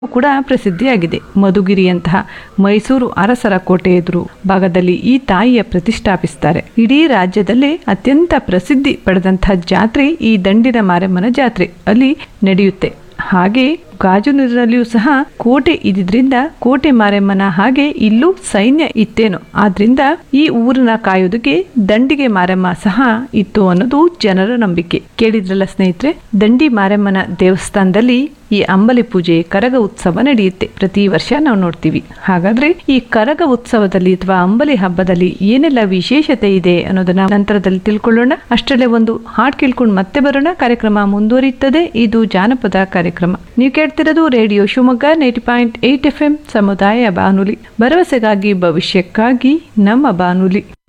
ಕೂಡ ಪ್ರಸಿದ್ಧಿಯಾಗಿದೆ ಮಧುಗಿರಿಯಂತಹ ಮೈಸೂರು ಅರಸರ ಕೋಟೆ ಎದುರು ಭಾಗದಲ್ಲಿ ಈ ತಾಯಿಯ ಪ್ರತಿಷ್ಠಾಪಿಸ್ತಾರೆ ಇಡೀ ರಾಜ್ಯದಲ್ಲೇ ಅತ್ಯಂತ ಪ್ರಸಿದ್ಧಿ ಪಡೆದಂತಹ ಜಾತ್ರೆ ಈ ದಂಡಿನ ಮಾರಮ್ಮನ ಜಾತ್ರೆ ಅಲ್ಲಿ ನಡೆಯುತ್ತೆ ಹಾಗೆ ಗಾಜುನೂರಿನಲ್ಲಿಯೂ ಸಹ ಕೋಟೆ ಇದ್ದಿದ್ರಿಂದ ಕೋಟೆ ಮಾರಮ್ಮನ ಹಾಗೆ ಇಲ್ಲೂ ಸೈನ್ಯ ಇತ್ತೇನೋ ಆದ್ರಿಂದ ಈ ಊರನ್ನ ಕಾಯೋದಕ್ಕೆ ದಂಡಿಗೆ ಮಾರಮ್ಮ ಸಹ ಇತ್ತು ಅನ್ನೋದು ಜನರ ನಂಬಿಕೆ ಕೇಳಿದ್ರಲ್ಲ ಸ್ನೇಹಿತರೆ ದಂಡಿ ಮಾರಮ್ಮನ ದೇವಸ್ಥಾನದಲ್ಲಿ ಈ ಅಂಬಲಿ ಪೂಜೆ ಕರಗ ಉತ್ಸವ ನಡೆಯುತ್ತೆ ಪ್ರತಿ ವರ್ಷ ನಾವು ನೋಡ್ತೀವಿ ಹಾಗಾದ್ರೆ ಈ ಕರಗ ಉತ್ಸವದಲ್ಲಿ ಅಥವಾ ಅಂಬಲಿ ಹಬ್ಬದಲ್ಲಿ ಏನೆಲ್ಲ ವಿಶೇಷತೆ ಇದೆ ಅನ್ನೋದನ್ನ ನಂತರದಲ್ಲಿ ತಿಳ್ಕೊಳ್ಳೋಣ ಅಷ್ಟರಲ್ಲೇ ಒಂದು ಹಾಡ್ ಕೇಳ್ಕೊಂಡು ಮತ್ತೆ ಬರೋಣ ಕಾರ್ಯಕ್ರಮ ಮುಂದುವರಿಯುತ್ತದೆ ಇದು ಜಾನಪದ ಕಾರ್ಯಕ್ರಮ ನೀವು ಕೇಳ್ತಿರೋದು radio Shivamogga ninety point eight F M ಸಮುದಾಯ ಬಾನುಲಿ ಭರವಸೆಗಾಗಿ ಭವಿಷ್ಯಕ್ಕಾಗಿ ನಮ್ಮ ಬಾನುಲಿ